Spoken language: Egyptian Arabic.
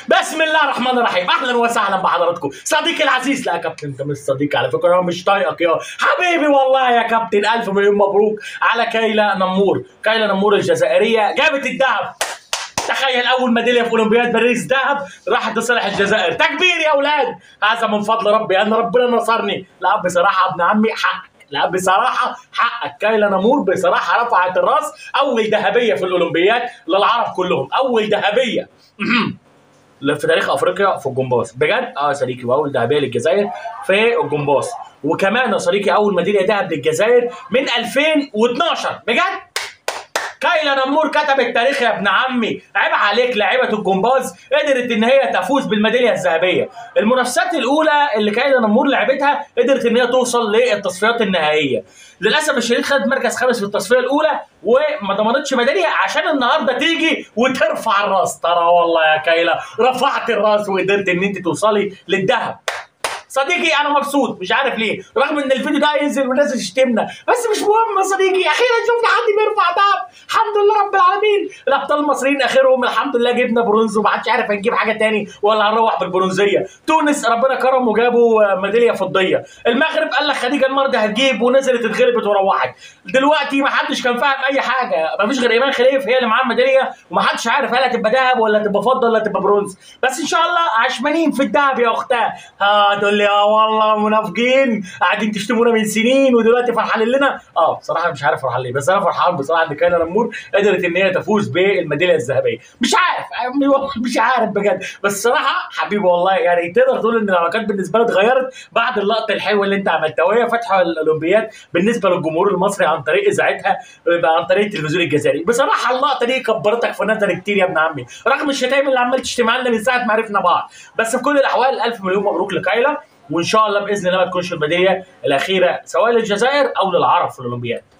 بسم الله الرحمن الرحيم اهلا وسهلا بحضراتكم صديقي العزيز لا يا كابتن انت مش صديقي على فكره انا مش طايقك يا حبيبي والله يا كابتن الف مليون مبروك على كايلا نمور كايلا نمور الجزائريه جابت الذهب تخيل اول ميداليه في اولمبياد باريس ذهب راحت لصالح الجزائر تكبير يا اولاد هذا من فضل ربي ان ربنا نصرني لا بصراحه ابن عمي حقك لا بصراحه حقك كايلا نمور بصراحه رفعت الراس اول ذهبيه في الاولمبياد للعرب كلهم اول ذهبيه في تاريخ افريقيا في الجمباز بجد اه يا صديقي واول ذهبيه للجزائر في الجمباز وكمان يا صديقي اول ميداليه ذهب للجزائر من 2012 بجد كايلا نمور كتبت تاريخ يا ابن عمي عيب عليك لاعبة الجمباز قدرت ان هي تفوز بالميداليه الذهبيه المنافسات الاولى اللي كايلا نمور لعبتها قدرت ان هي توصل للتصفيات النهائيه للاسف الشديد خدت مركز خامس في التصفيه الاولى وما ضمنتش ميداليه عشان النهارده تيجي وترفع الراس ترى والله يا كايلا رفعت الراس وقدرت ان انت توصلي للذهب صديقي انا مبسوط مش عارف ليه رغم ان الفيديو ده ينزل والناس تشتمنا بس مش مهم يا صديقي اخيرا شفنا حد بيرفع دهب الحمد لله رب العالمين الابطال المصريين اخرهم الحمد لله جبنا برونز ومحدش عارف هنجيب حاجه تاني ولا هنروح بالبرونزيه تونس ربنا كرم وجابوا ميداليه فضيه المغرب قال لك خديجه المرضى هتجيب ونزلت اتغلبت وروحت دلوقتي ما حدش كان فاهم اي حاجه ما فيش غير ايمان خليف هي اللي معاها ميداليه وما حدش عارف هل هتبقى ذهب ولا هتبقى فضه ولا هتبقى برونز بس ان شاء الله عشمانين في الذهب يا اختها ها تقول لي اه والله منافقين قاعدين تشتمونا من سنين ودلوقتي فرحانين لنا اه بصراحه مش عارف فرحان ليه بس انا فرحان بصراحه ان كايلا نمور قدرت ان هي تفوز بالميداليه الذهبيه مش عارف مش عارف بجد بس صراحه حبيبي والله يعني تقدر تقول ان العلاقات بالنسبه لي اتغيرت بعد اللقطه الحلوه اللي انت عملتها وهي فتح الاولمبياد بالنسبه للجمهور المصري عن طريق اذاعتها عن طريق التلفزيون الجزائري بصراحه اللقطه دي كبرتك في نظري كتير يا ابن عمي رغم الشتايم اللي عمال تشتمها لنا من ساعه ما عرفنا بعض بس في كل الاحوال الف مليون مبروك لكايلا وان شاء الله باذن الله ما تكونش الميداليه الاخيره سواء للجزائر او للعرب في الاولمبياد